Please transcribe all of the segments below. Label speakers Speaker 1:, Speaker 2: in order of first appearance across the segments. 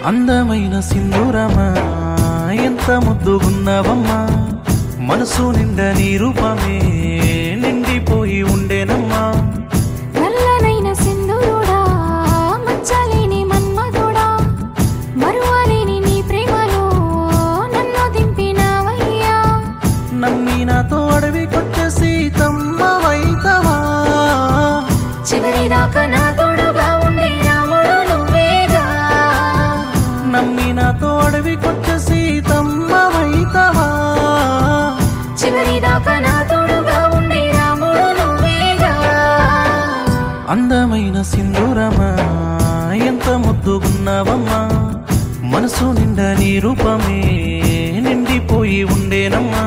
Speaker 1: అందమైన సింధూరమా ఎంత ముద్దుగున్నావమ్మా మనసు నిండా నీ రూపమే నిండిపోయి ఉండేనమ్మా
Speaker 2: నల్లనైన సింధూరుడా మచ్చలేని మన్మధుడా మరువలేని నీ ప్రేమలో నన్ను దింపినావయ్యా
Speaker 1: నమ్మి నాతో అడవికొచ్చేసి తమ్మవైతవా
Speaker 2: చివరిదాకా నా తోడుగా ఉండే రాముడు నువ్వేగా
Speaker 1: నమ్మి నాతో అడవికొచ్చేసి తమ్మవైతవా
Speaker 2: చివరిదాకా నా తోడుగా ఉండే రాముడు నువ్వేగా
Speaker 1: అందమైన సింధూరమా ఎంత ముద్దుగున్నావమ్మా మనసు నిండా నీ రూపమే నిండిపోయి ఉండేనమ్మా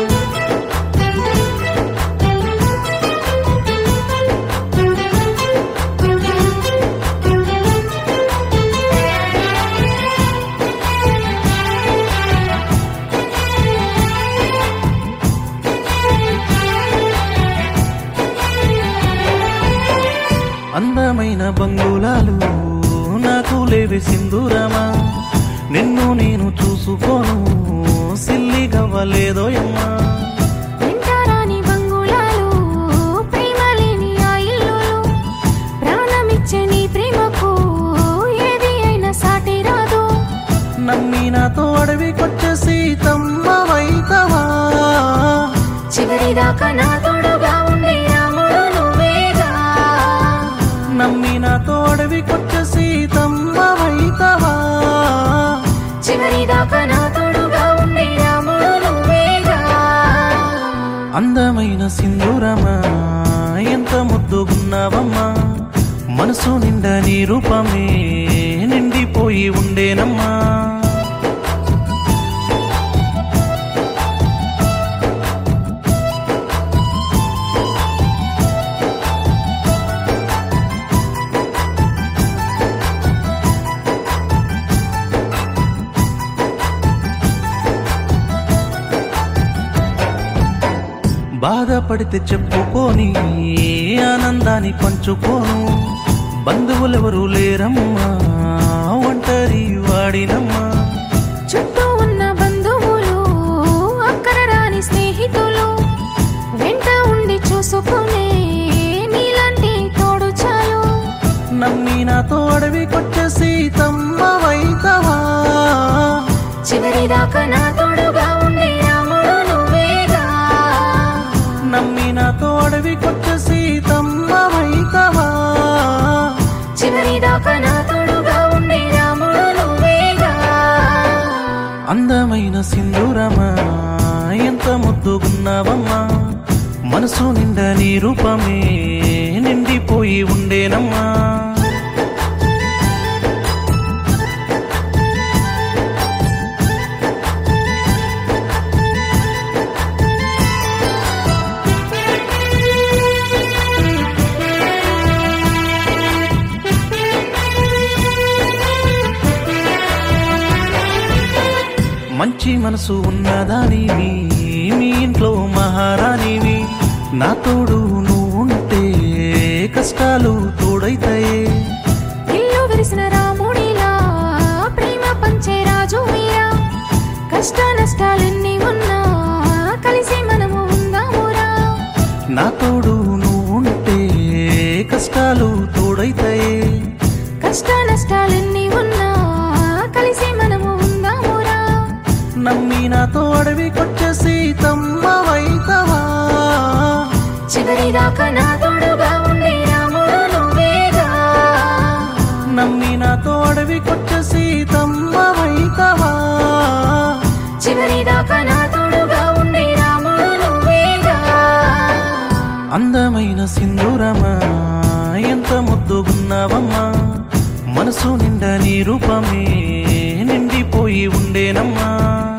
Speaker 1: అందమైన బంగులాలు నాకు లేవి సింధూరమా నిన్ను నేను చూసుకోను సిల్లి గవ్వలేదోయమ్మా
Speaker 2: వింటారాని బంగుళాలు ప్రేమ లేని ఆ ఇల్లులు ప్రాణమిచ్చే నీ ప్రేమకు ఏది అయినా సాటి రాదు
Speaker 1: నమ్మి నాతో అడవికొచ్చేసి తమ్మవైతవా
Speaker 2: చివరిదాకా నా తోడుగా ఉండే రాముడు నువ్వేగా
Speaker 1: నమ్మి నాతో అడవికొచ్చేసి తమ్మవైతవా
Speaker 2: చివరిదాకా నా తోడుగా ఉండే రాముడు నువ్వేగా
Speaker 1: అందమైన సింధూరమా ఎంత ముద్దుగున్నావమ్మా మనసు నిండా నీ రూపమే నిండిపోయి ఉండేనమ్మా బాధపడితే చెప్పుకొని ఆనందాన్ని పంచుకోను బంధువులెవరూ లేరమ్మా ఒంటరి వాడినమ్మా
Speaker 2: చుట్టూ ఉన్న బంధువులు అక్కర రాని స్నేహితులు వెంట ఉండి చూసుకునే నీలాంటి తోడు చాలు
Speaker 1: నమ్మి నాతో అడవికొచ్చేసి తమ్మవైతవా
Speaker 2: చివరిదాకా నా తోడుగా ఉండే రాముడు నువ్వేగా
Speaker 1: నమ్మి నాతో అడవికొచ్చేసి తమ్మవైతవా
Speaker 2: చివరిదాకా నా తోడుగా ఉండే రాముడు నువ్వేగా
Speaker 1: అందమైన సింధూరమా ఎంత ముద్దుగున్నావమ్మా మనసు నిండా నీ రూపమే నిండిపోయి ఉండేనమ్మా మంచి మనసు ఉన్నదానివి మీ ఇంట్లో మహారాణివి నా తోడు నువ్వు ఉంటే కష్టాలు తోడైతాయే
Speaker 2: ఇల్లు విరిసిన రాముడిలా ప్రేమ పంచే రాజు మీరా కష్ట నష్టాలెన్ని ఉన్నా కలిసి మనము ఉందామురా
Speaker 1: నా తోడు నువ్వు ఉంటే కష్టాలు తోడైతాయే
Speaker 2: కష్ట నష్టాలెన్ని ఉన్నా కలిసి మనము ఉందామురా
Speaker 1: నమ్మి నాతో అడవికొచ్చేసి తమ్మవైతవా
Speaker 2: చివరిదాకా నా తోడుగా ఉండే రాముడు నువ్వేగా
Speaker 1: నమ్మి నాతో అడవికొచ్చేసి తమ్మవైతవా
Speaker 2: చివరిదాకా నా తోడుగా ఉండే రాముడు నువ్వేగా
Speaker 1: అందమైన సింధూరమా ఎంత ముద్దుగున్నావమ్మా మనసు నిండా నీ రూపమే నిండిపోయి ఉండేనమ్మా